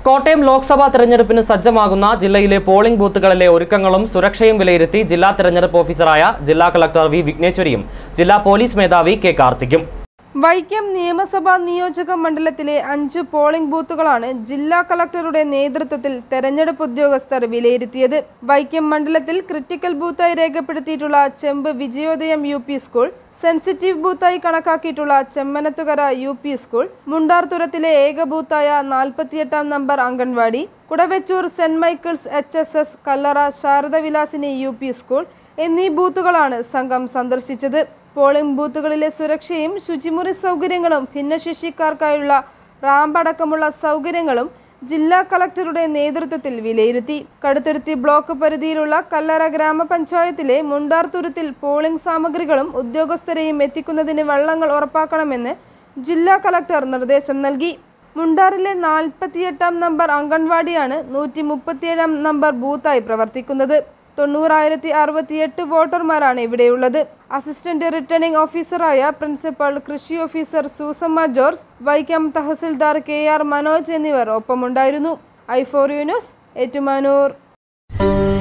കോട്ടയം ലോക്സഭാ തെരഞ്ഞെടുപ്പിന് സജ്ജമാകുന്ന ജില്ലയിലെ പോളിംഗ് ബൂത്തുകളിലെ ഒരുക്കങ്ങളും സുരക്ഷയും വിലയിരുത്തി ജില്ലാ തെരഞ്ഞെടുപ്പ് ഓഫീസറായ ജില്ലാ കളക്ടർ വി വിഘ്നേശ്വരിയും ജില്ലാ പോലീസ് മേധാവി കെ കാർത്തിക്കും വൈക്കം നിയമസഭാ നിയോജക മണ്ഡലത്തിലെ അഞ്ച് പോളിംഗ് ബൂത്തുകളാണ് ജില്ലാ കളക്ടറുടെ നേതൃത്വത്തിൽ തെരഞ്ഞെടുപ്പ് ഉദ്യോഗസ്ഥർ വിലയിരുത്തിയത് വൈക്കം മണ്ഡലത്തിൽ ക്രിട്ടിക്കൽ ബൂത്തായി രേഖപ്പെടുത്തിയിട്ടുള്ള Chembu Vijayodayam U P school sensitive ബൂത്തായി കണക്കാക്കിയിട്ടുള്ള ചെമ്മനത്തുകര യു പി സ്കൂൾ മുണ്ടാർതുരത്തിലെ ഏക ബൂത്തായ നാൽപ്പത്തിയെട്ടാം number anganwadi Kudavechoor Saint Michael's H S S Kallara Saradavilasini U P school എന്നീ ബൂത്തുകളാണ് സംഘം സന്ദർശിച്ചത് പോളിംഗ് ബൂത്തുകളിലെ സുരക്ഷയും ശുചിമുറി സൗകര്യങ്ങളും ഭിന്നശേഷിക്കാർക്കായുള്ള റാമ്പ് അടക്കമുള്ള സൗകര്യങ്ങളും ജില്ലാ കളക്ടറുടെ നേതൃത്വത്തിൽ വിലയിരുത്തി കടുത്തുരുത്തി ബ്ലോക്ക് പരിധിയിലുള്ള കല്ലറ ഗ്രാമപഞ്ചായത്തിലെ മുണ്ടാർതുരുത്തിൽ പോളിംഗ് സാമഗ്രികളും ഉദ്യോഗസ്ഥരെയും എത്തിക്കുന്നതിന് വള്ളങ്ങൾ ഉറപ്പാക്കണമെന്ന് ജില്ലാ കളക്ടർ നിർദ്ദേശം നൽകി മുണ്ടാറിലെ നാൽപ്പത്തിയെട്ടാം നമ്പർ അംഗൻവാടിയാണ് നൂറ്റി മുപ്പത്തിയേഴാം നമ്പർ ബൂത്തായി പ്രവർത്തിക്കുന്നത് തൊണ്ണൂറായിരത്തി അറുപത്തിയെട്ട് വോട്ടർമാരാണ് ഇവിടെയുള്ളത് അസിസ്റ്റന്റ് റിട്ടേണിംഗ് ഓഫീസറായ പ്രിൻസിപ്പൽ കൃഷി officer Susamma George Vaikom tahsildar K R Manoj എന്നിവർ ഒപ്പമുണ്ടായിരുന്നു ഐ ഫോർ യൂനുസ് ഏറ്റുമാനൂർ